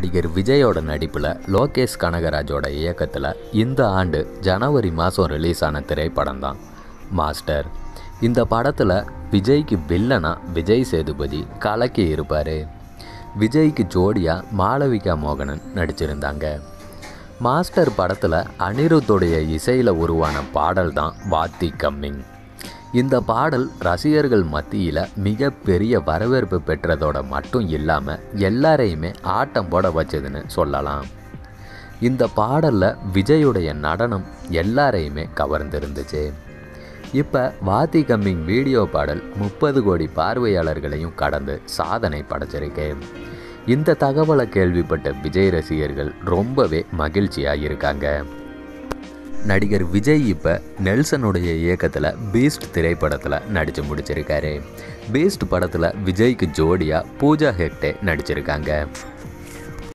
நடிகர் விஜயோட நடிப்பில் லோகேஷ் கனகராஜோட இயக்கத்தில் இந்த ஆண்டு ஜனவரி மாதம் ரிலீஸ் ஆன திரைப்படம் தான் மாஸ்டர் இந்த படத்தில் விஜய்க்கு வில்லனா விஜய் சேதுபதி கலக்கி இருப்பார் விஜய்க்கு ஜோடியாக மாளவிகா மோகனன் நடிச்சிருந்தாங்க மாஸ்டர் படத்தில் அனிருத்தோடைய இசையில் உருவான பாடல் தான் வாத்தி கம்மிங் இந்த பாடல் ரசிகர்கள் மத்தியில் மிகப்பெரிய வரவேற்பு பெற்றதோட மட்டும் இல்லாமல் எல்லாரையுமே ஆட்டம் போட வச்சதுன்னு சொல்லலாம் இந்த பாடலில் விஜயுடைய நடனம் எல்லாரையுமே கவர்ந்திருந்துச்சு இப்போ வாத்தி கம்மிங் வீடியோ பாடல் முப்பது கோடி பார்வையாளர்களையும் கடந்து சாதனை படைச்சிருக்கு இந்த தகவலை கேள்விப்பட்ட விஜய் ரசிகர்கள் ரொம்பவே மகிழ்ச்சியாக இருக்காங்க நடிகர் விஜய் இப்போ நெல்சனுடைய இயக்கத்தில் பீஸ்ட் திரைப்படத்தில் நடித்து முடிச்சிருக்காரு பீஸ்ட் படத்தில் விஜய்க்கு ஜோடியாக பூஜா ஹெக்டே நடிச்சிருக்காங்க